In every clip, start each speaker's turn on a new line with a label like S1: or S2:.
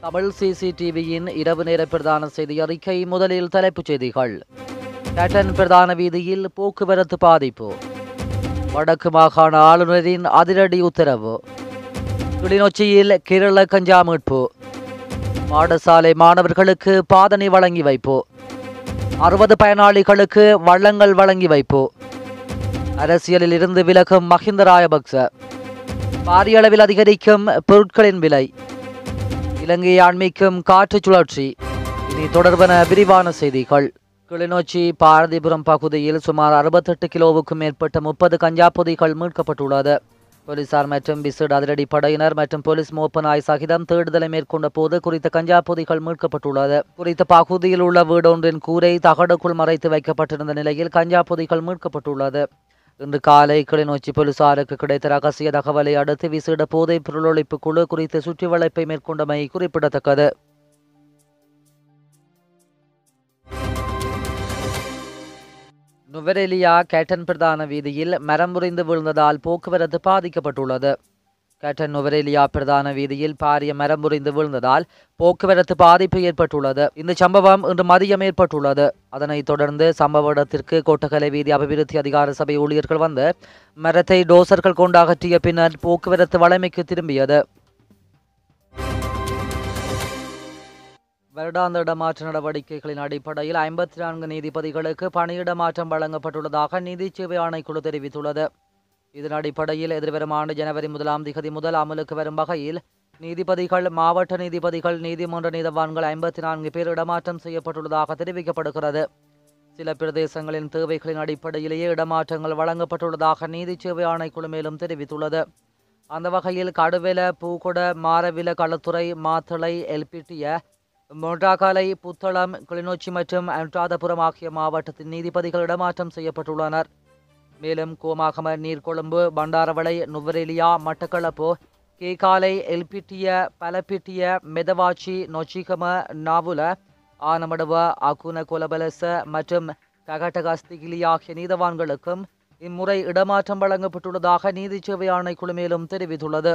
S1: தமிழ் சிசிடிவியின் இரவு நேர பிரதான செய்தி அறிக்கை முதலில் தலைப்புச் செய்திகள் கேட்டன் பிரதான வீதியில் போக்குவரத்து பாதிப்பு வடக்கு மாகாண ஆளுநரின் அதிரடி உத்தரவு கிளிநொச்சியில் கேரள கஞ்சா மீட்பு பாடசாலை மாணவர்களுக்கு பாதனை வழங்கி வைப்பு அறுபது பயனாளிகளுக்கு வள்ளங்கள் வழங்கி வைப்பு அரசியலில் இருந்து விலகும் மஹிந்த ராயபக்ச பாரிய அளவில் அதிகரிக்கும் பொருட்களின் விலை இலங்கை ஆண்மைக்கும் காற்று சுழற்சி இனி தொடர்பான விரிவான செய்திகள் கிளிநொச்சி பாரதிபுரம் பகுதியில் சுமார் அறுபத்தெட்டு கிலோவுக்கும் மேற்பட்ட முப்பது கஞ்சா பொதிகள் மீட்கப்பட்டுள்ளது போலீசார் மற்றும் விசேட அதிரடி படையினர் மற்றும் போலீஸ் மோப்பனாய் சகிதம் தேடுதலை மேற்கொண்ட போது குறித்த கஞ்சா பொதிகள் மீட்கப்பட்டுள்ளது குறித்த பகுதியில் உள்ள வீடொன்றின் கூரை தகடுக்குள் மறைத்து வைக்கப்பட்டிருந்த நிலையில் கஞ்சா பொதிகள் மீட்கப்பட்டுள்ளது இன்று காலை கிளிநொச்சி போலீசாருக்கு கிடைத்த ரகசிய தகவலை அடுத்து விசேட போதைப் பொருளொழிப்பு குழு குறித்த சுற்றி வளைப்பை மேற்கொண்டமை குறிப்பிடத்தக்கது நுவரெலியா கேட்டன் பிரதான வீதியில் மரம் முறிந்து விழுந்ததால் போக்குவரத்து பாதிக்கப்பட்டுள்ளது கேட்டன் நுவரெலியா பிரதான வீதியில் பாரிய மரம் முறிந்து விழுந்ததால் போக்குவரத்து பாதிப்பு ஏற்பட்டுள்ளது இந்த சம்பவம் இன்று மதியம் ஏற்பட்டுள்ளது அதனைத் தொடர்ந்து சம்பவ இடத்திற்கு கோட்டகலை வீதி அபிவிருத்தி அதிகார சபை ஊழியர்கள் வந்து மரத்தை டோசர்கள் கொண்டு அகற்றிய பின்னர் போக்குவரத்து வளமைக்கு திரும்பியது வருடாந்த இடமாற்ற நடவடிக்கைகளின் அடிப்படையில் ஐம்பத்தி நான்கு நீதிபதிகளுக்கு பணியிட மாற்றம் வழங்கப்பட்டுள்ளதாக நீதி சேவை ஆணைக்குழு தெரிவித்துள்ளது இதன் அடிப்படையில் எதிர்வரும் ஆண்டு ஜனவரி முதலாம் திகதி முதல் அமலுக்கு வரும் வகையில் நீதிபதிகள் மாவட்ட நீதிபதிகள் நீதிமன்ற நீதவான்கள் ஐம்பத்தி நான்கு பேர் இடமாற்றம் செய்யப்பட்டுள்ளதாக தெரிவிக்கப்படுகிறது சில பிரதேசங்களின் தேவைகளின் அடிப்படையிலேயே இடமாற்றங்கள் வழங்கப்பட்டுள்ளதாக நீதி சேவை ஆணைக்குழு மேலும் தெரிவித்துள்ளது அந்த வகையில் கடுவெல பூகுட மாரவில களத்துறை மாத்தளை எல்பிட்டிய மொன்றாகாலை புத்தளம் கிளிநொச்சி மற்றும் அனுராதபுரம் ஆகிய மாவட்டத்தின் நீதிபதிகள் இடமாற்றம் செய்யப்பட்டுள்ளனர் மேலும் கோமாகம நீர்கொழும்பு பண்டாரவளை நுவரெலியா மட்டக்களப்பு கேகாலை எல்பிட்டிய பலப்பிட்டிய மெதவாச்சி நொச்சிகம நாவுல ஆனமடுவ அகுன கொலபலச மற்றும் ககட்டகஸ்திகிலி ஆகிய நீதவான்களுக்கும் இம்முறை இடமாற்றம் வழங்கப்பட்டுள்ளதாக நீதி சேவை ஆணைக்குழு மேலும் தெரிவித்துள்ளது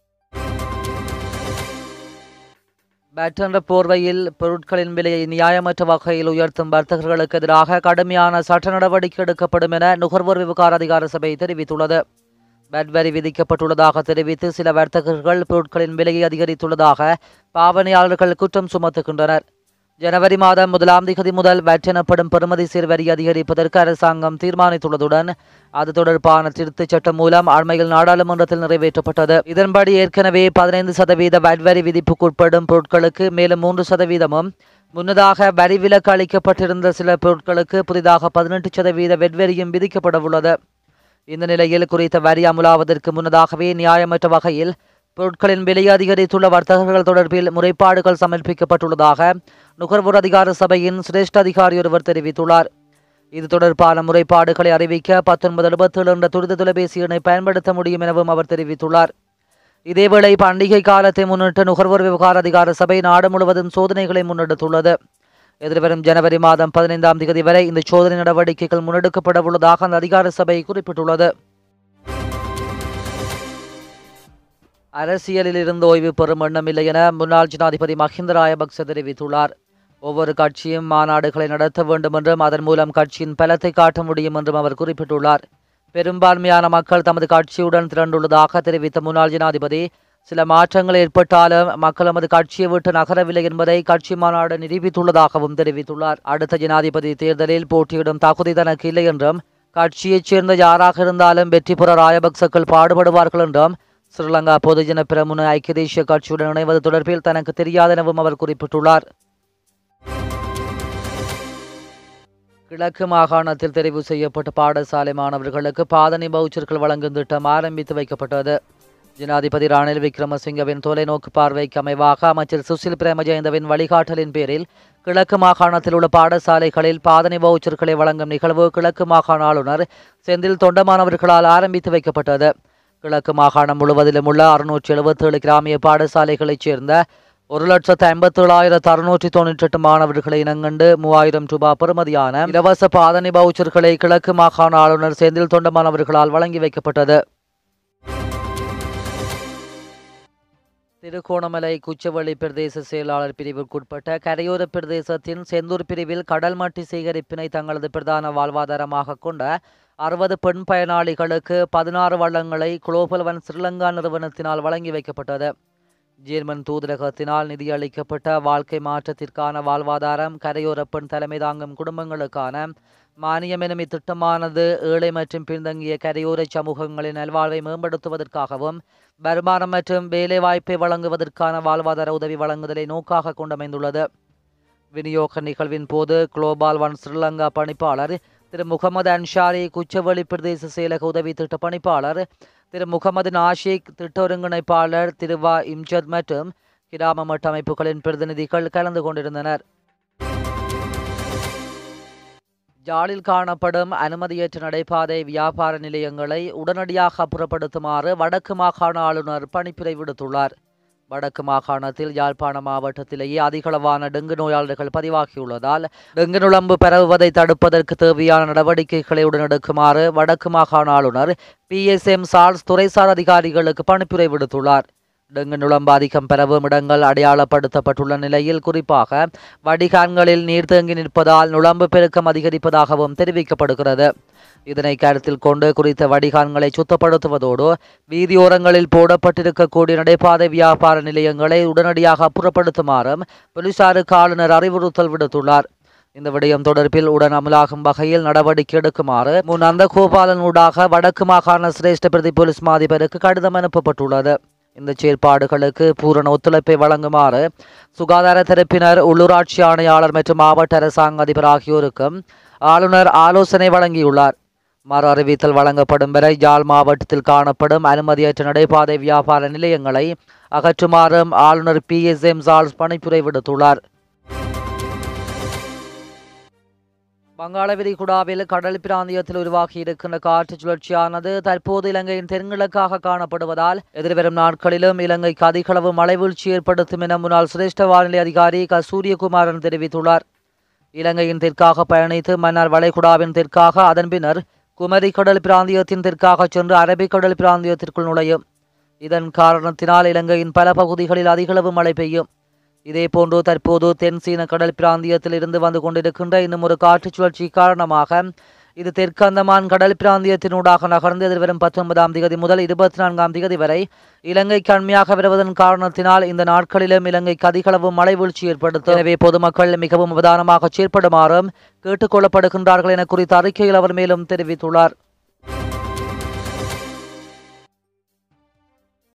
S1: பேட்டன்ற போர்வையில் பொருட்களின் விலையை நியாயமற்ற வகையில் உயர்த்தும் வர்த்தகர்களுக்கு எதிராக கடுமையான சட்ட நடவடிக்கை எடுக்கப்படும் என நுகர்வோர் விவகார அதிகார சபை தெரிவித்துள்ளது பேட் வரி விதிக்கப்பட்டுள்ளதாக தெரிவித்து சில வர்த்தகர்கள் பொருட்களின் விலையை அதிகரித்துள்ளதாக பாவனையாளர்கள் குற்றம் சுமத்துகின்றனர் ஜனவரி மாதம் முதலாம் திகதி முதல் வட் எனப்படும் பெறுமதி சீர் வரி அதிகரிப்பதற்கு அரசாங்கம் தீர்மானித்துள்ளதுடன் அது தொடர்பான திருத்தச் சட்டம் மூலம் அண்மையில் நாடாளுமன்றத்தில் நிறைவேற்றப்பட்டது இதன்படி ஏற்கனவே பதினைந்து சதவீத வட் வரி விதிப்புக்குட்படும் பொருட்களுக்கு மேலும் மூன்று சதவீதமும் முன்னதாக வரி விலக்கு அளிக்கப்பட்டிருந்த சில பொருட்களுக்கு புதிதாக பதினெட்டு சதவீத வெட்வரியும் விதிக்கப்பட உள்ளது இந்த நிலையில் குறித்த வரி அமுலாவதற்கு முன்னதாகவே நியாயமற்ற வகையில் பொருட்களின் விலை அதிகரித்துள்ள வர்த்தகர்கள் தொடர்பில் முறைப்பாடுகள் சமர்ப்பிக்கப்பட்டுள்ளதாக நுகர்வோர் அதிகார சபையின் சிரேஷ்ட அதிகாரி ஒருவர் தெரிவித்துள்ளார் இது தொடர்பான முறைப்பாடுகளை அறிவிக்க பத்தொன்பது எழுபத்தேழு என்ற துரித தொலைபேசி எண்ணை பயன்படுத்த முடியும் எனவும் அவர் தெரிவித்துள்ளார் இதேவேளை பண்டிகை காலத்தை முன்னிட்டு நுகர்வோர் விவகார அதிகார சபை நாடு முழுவதும் சோதனைகளை முன்னெடுத்துள்ளது எதிர்வரும் ஜனவரி மாதம் பதினைந்தாம் தேதி வரை இந்த சோதனை நடவடிக்கைகள் முன்னெடுக்கப்பட உள்ளதாக அந்த அதிகார சபை குறிப்பிட்டுள்ளது அரசியலில் இருந்து ஓய்வு பெறும் எண்ணமில்லை என முன்னாள் ஜனாதிபதி மஹிந்த ராயபக்ச தெரிவித்துள்ளார் ஒவ்வொரு கட்சியும் மாநாடுகளை நடத்த வேண்டும் என்றும் அதன் மூலம் கட்சியின் பலத்தை காட்ட முடியும் என்றும் அவர் குறிப்பிட்டுள்ளார் பெரும்பான்மையான மக்கள் தமது கட்சியுடன் திரண்டுள்ளதாக தெரிவித்த முன்னாள் ஜனாதிபதி சில மாற்றங்கள் ஏற்பட்டாலும் மக்கள் நமது கட்சியை விட்டு நகரவில்லை என்பதை கட்சி மாநாடு நிரூபித்துள்ளதாகவும் தெரிவித்துள்ளார் அடுத்த ஜனாதிபதி தேர்தலில் போட்டியிடும் தகுதி தனக்கு இல்லை என்றும் கட்சியைச் சேர்ந்த யாராக இருந்தாலும் வெற்றி பெற ராயபக்சக்கள் பாடுபடுவார்கள் என்றும் ஸ்ரீலங்கா பொதுஜன பிரமுன ஐக்கிய தேசிய கட்சியுடன் இணைவது தொடர்பில் தனக்கு தெரியாதெனவும் அவர் குறிப்பிட்டுள்ளார் கிழக்கு மாகாணத்தில் தெரிவு செய்யப்பட்ட பாடசாலை மாணவர்களுக்கு பாதணி பவுச்சர்கள் வழங்கும் திட்டம் ஆரம்பித்து வைக்கப்பட்டது ஜனாதிபதி ரணில் விக்ரமசிங்கவின் தொலைநோக்கு பார்வைக்கு அமைவாக அமைச்சர் சுசில் பிரேமஜெயந்தவின் வழிகாட்டலின் பேரில் கிழக்கு மாகாணத்தில் உள்ள பாடசாலைகளில் பாதணி வவுச்சர்களை வழங்கும் நிகழ்வு கிழக்கு மாகாண ஆளுநர் செந்தில் தொண்டமானவர்களால் ஆரம்பித்து வைக்கப்பட்டது கிழக்கு மாகாணம் முழுவதிலும் உள்ள அறுநூற்றி எழுபத்தேழு கிராமிய பாடசாலைகளைச் சேர்ந்த ஒரு லட்சத்து ஐம்பத்தேழாயிரத்து அறுநூற்றி தொண்ணூற்றி எட்டு மாணவர்களை இனங்கண்டு மூவாயிரம் ரூபாய் பெறுமதியான இலவச பாதணி பவுச்சர்களை கிழக்கு மாகாண ஆளுநர் செந்தில் தொண்டமானவர்களால் வழங்கி வைக்கப்பட்டது திருகோணமலை குச்சவெளி பிரதேச செயலாளர் பிரிவுக்குட்பட்ட கரையோர பிரதேசத்தின் செந்தூர் பிரிவில் கடல் மட்டி சேகரிப்பினை தங்களது பிரதான வாழ்வாதாரமாக கொண்ட அறுபது பெண் பயனாளிகளுக்கு பதினாறு வள்ளங்களை குளோபல் ஒன் ஸ்ரீலங்கா நிறுவனத்தினால் வழங்கி வைக்கப்பட்டது ஜேர்மன் தூதரகத்தினால் நிதியளிக்கப்பட்ட வாழ்க்கை மாற்றத்திற்கான வாழ்வாதாரம் கரையோர பெண் தலைமை தாங்கும் குடும்பங்களுக்கான மானியம் எனும் இத்திட்டமானது ஏழை மற்றும் பின்தங்கிய கரையோர சமூகங்களின் நல்வாழ்வை மேம்படுத்துவதற்காகவும் வருமானம் மற்றும் வேலைவாய்ப்பை வழங்குவதற்கான வாழ்வாதார உதவி வழங்குதலை நோக்காக கொண்டமைந்துள்ளது விநியோக நிகழ்வின் போது குளோபால் ஒன் ஸ்ரீலங்கா பணிப்பாளர் திரு முகமது அன்ஷாரி குச்சவெளி பிரதேச செயலக உதவி திட்ட பணிப்பாளர் திரு முகமது நாஷிக் திட்ட ஒருங்கிணைப்பாளர் திருவா இம்ஜத் மற்றும் கிராம மட்ட அமைப்புகளின் பிரதிநிதிகள் கலந்து கொண்டிருந்தனர் ஜாலில் காணப்படும் அனுமதியற்ற நடைபாதை வியாபார நிலையங்களை உடனடியாக அப்புறப்படுத்துமாறு வடக்கு மாகாண ஆளுநர் பணிப்புரை விடுத்துள்ளார் வடக்கு மாகாணத்தில் யாழ்ப்பாண மாவட்டத்திலேயே அதிகளவான டெங்கு நோயாளர்கள் பதிவாகியுள்ளதால் டெங்கு நுழம்பு பரவுவதை தடுப்பதற்கு தேவையான நடவடிக்கைகளை உடனெடுக்குமாறு வடக்கு மாகாண ஆளுநர் பி எஸ் எம் சார்ஸ் துறைசார் அதிகாரிகளுக்கு பணிப்புரை விடுத்துள்ளார் டெங்கு நுழம்பு அதிகம் பரவும் இடங்கள் அடையாளப்படுத்தப்பட்டுள்ள நிலையில் குறிப்பாக வடிகான்களில் நீர் தேங்கி நிற்பதால் நுழம்பு பெருக்கம் அதிகரிப்பதாகவும் தெரிவிக்கப்படுகிறது இதனை கருத்தில் கொண்டு குறித்த வடிகான்களை சுத்தப்படுத்துவதோடு வீதியோரங்களில் போடப்பட்டிருக்கக்கூடிய நடைபாதை வியாபார நிலையங்களை உடனடியாக அப்புறப்படுத்துமாறும் போலீசாருக்கு ஆளுநர் அறிவுறுத்தல் விடுத்துள்ளார் இந்த விடயம் தொடர்பில் உடன் அமலாகும் வகையில் நடவடிக்கை எடுக்குமாறு முன் அந்த கோபாலன் ஊடாக வடக்கு மாகாண சிரேஷ்ட பிரதி போலீஸ் மாதிபருக்கு கடிதம் அனுப்பப்பட்டுள்ளது இந்த செயற்பாடுகளுக்கு பூரண ஒத்துழைப்பை வழங்குமாறு சுகாதார தரப்பினர் உள்ளூராட்சி ஆணையாளர் மற்றும் மாவட்ட அரசாங்க அதிபர் ஆகியோருக்கும் ஆளுநர் ஆலோசனை வழங்கியுள்ளார் மறு அறிவித்தல் வழங்கப்படும் வரை யாழ் மாவட்டத்தில் காணப்படும் அனுமதியற்ற நடைபாதை வியாபார நிலையங்களை அகற்றுமாறும் ஆளுநர் பி எஸ் எம் சார்ஸ் பணிப்புரை விடுத்துள்ளார் வங்காள விரிகுடாவில் கடல் பிராந்தியத்தில் உருவாகி இருக்கின்ற காற்று சுழற்சியானது தற்போது இலங்கையின் தென்கிழக்காக காணப்படுவதால் எதிர்வரும் நாட்களிலும் இலங்கைக்கு அதிகளவு மழை வீழ்ச்சி ஏற்படுத்தும் என முன்னாள் சிரேஷ்ட வானிலை அதிகாரி க சூரியகுமாரன் தெரிவித்துள்ளார் இலங்கையின் தெற்காக பயணித்து மன்னார் வளைகுடாவின் தெற்காக அதன் பின்னர் குமரி கடல் பிராந்தியத்தின் தெற்காக சென்று அரபிக்கடல் பிராந்தியத்திற்குள் நுழையும் இதன் காரணத்தினால் இலங்கையின் பல பகுதிகளில் அதிகளவு மழை பெய்யும் இதேபோன்று தற்போது தென் சீன கடல் பிராந்தியத்தில் இருந்து வந்து கொண்டிருக்கின்ற இன்னும் ஒரு காற்றுச் சுழற்சி காரணமாக இது தெற்கு அந்தமான் கடல் பிராந்தியத்தினூடாக நகர்ந்து எதிர்வரும் பத்தொன்பதாம் திகதி முதல் இருபத்தி நான்காம் திகதி வரை இலங்கைக்கு அண்மையாக வருவதன் காரணத்தினால் இந்த நாட்களிலும் இலங்கைக்கு அதிகளவு மழை வீழ்ச்சி ஏற்படுத்தும் எனவே பொதுமக்கள் மிகவும் அவதானமாக செயற்படுமாறும் கேட்டுக்கொள்ளப்படுகின்றார்கள் என குறித்த அறிக்கையில் அவர் மேலும் தெரிவித்துள்ளார்